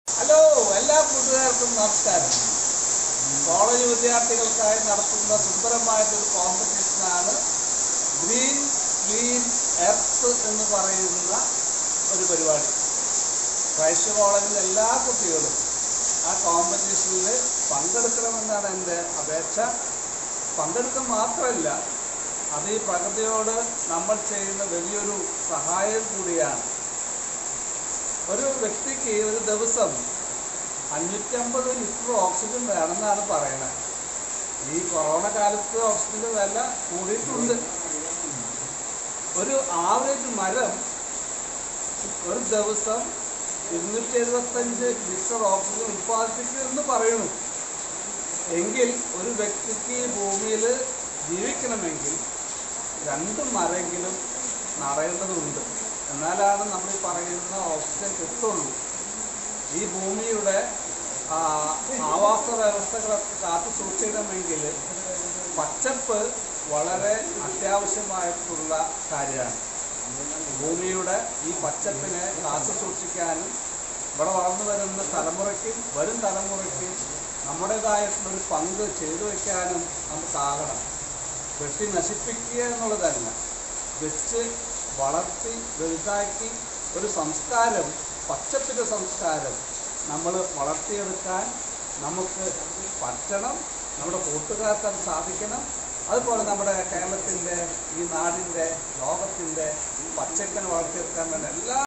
hello എല്ലാ കൂട്ടുകാർക്കും നമസ്കാരം കോളേജ് വിദ്യാർത്ഥികൾക്കായി നടത്തുന്ന സുന്ദരമായിട്ടൊരു കോമ്പറ്റീഷനാണ് ഗ്രീൻ ക്ലീൻ എർത്ത് എന്ന് പറയുന്ന ഒരു പരിപാടി ക്രൈസ്റ്റ് കോളേജിലെ എല്ലാ കുട്ടികളും ആ കോമ്പറ്റീഷനിൽ പങ്കെടുക്കണമെന്നാണ് എൻ്റെ അപേക്ഷ പങ്കെടുക്കുക മാത്രമല്ല അത് ഈ പ്രകൃതിയോട് നമ്മൾ ചെയ്യുന്ന വലിയൊരു സഹായം കൂടിയാണ് ഒരു വ്യക്തിക്ക് ഒരു ദിവസം അഞ്ഞൂറ്റമ്പത് ലിറ്റർ ഓക്സിജൻ വേണമെന്നാണ് പറയുന്നത് ഈ കൊറോണ കാലത്ത് ഓക്സിജന്റെ വില കൂടിയിട്ടുണ്ട് ഒരു ആവറേജ് മരം ഒരു ദിവസം ഇരുന്നൂറ്റി എഴുപത്തഞ്ച് ലിറ്റർ ഓക്സിജൻ ഉൽപ്പാദിപ്പിക്കുമെന്ന് പറയുന്നു എങ്കിൽ ഒരു വ്യക്തിക്ക് ഈ ഭൂമിയിൽ ജീവിക്കണമെങ്കിൽ രണ്ട് മരമെങ്കിലും നടേണ്ടതുണ്ട് എന്നാലാണ് നമ്മൾ ഈ പറയുന്ന ഓക്സിജൻ കിട്ടുള്ളൂ ഈ ഭൂമിയുടെ ആ, ആവാസ വ്യവസ്ഥകളൊക്കെ കാത്തു സൂക്ഷിക്കണമെങ്കിൽ പച്ചപ്പ് വളരെ അത്യാവശ്യമായിട്ടുള്ള കാര്യമാണ് ഭൂമിയുടെ ഈ പച്ചപ്പിനെ കാത്തു സൂക്ഷിക്കാനും ഇവിടെ വളർന്നു വരുന്ന തലമുറയ്ക്കും വരും തലമുറയ്ക്കും നമ്മുടേതായിട്ടുള്ളൊരു പങ്ക് ചെയ്തു വയ്ക്കാനും നമുക്കാകണം വെട്ടി നശിപ്പിക്കുക എന്നുള്ളതല്ല വെച്ച് വളർത്തി വലുതാക്കി ഒരു സംസ്കാരം പച്ചപ്പിൻ്റെ സംസ്കാരം നമ്മൾ വളർത്തിയെടുക്കാൻ നമുക്ക് പറ്റണം നമ്മുടെ കൂട്ടുകാർക്ക് അത് സാധിക്കണം അതുപോലെ നമ്മുടെ കേരളത്തിൻ്റെ ഈ നാടിൻ്റെ ലോകത്തിൻ്റെ പച്ചപ്പിനെ വളർത്തിയെടുക്കാൻ വേണ്ട എല്ലാ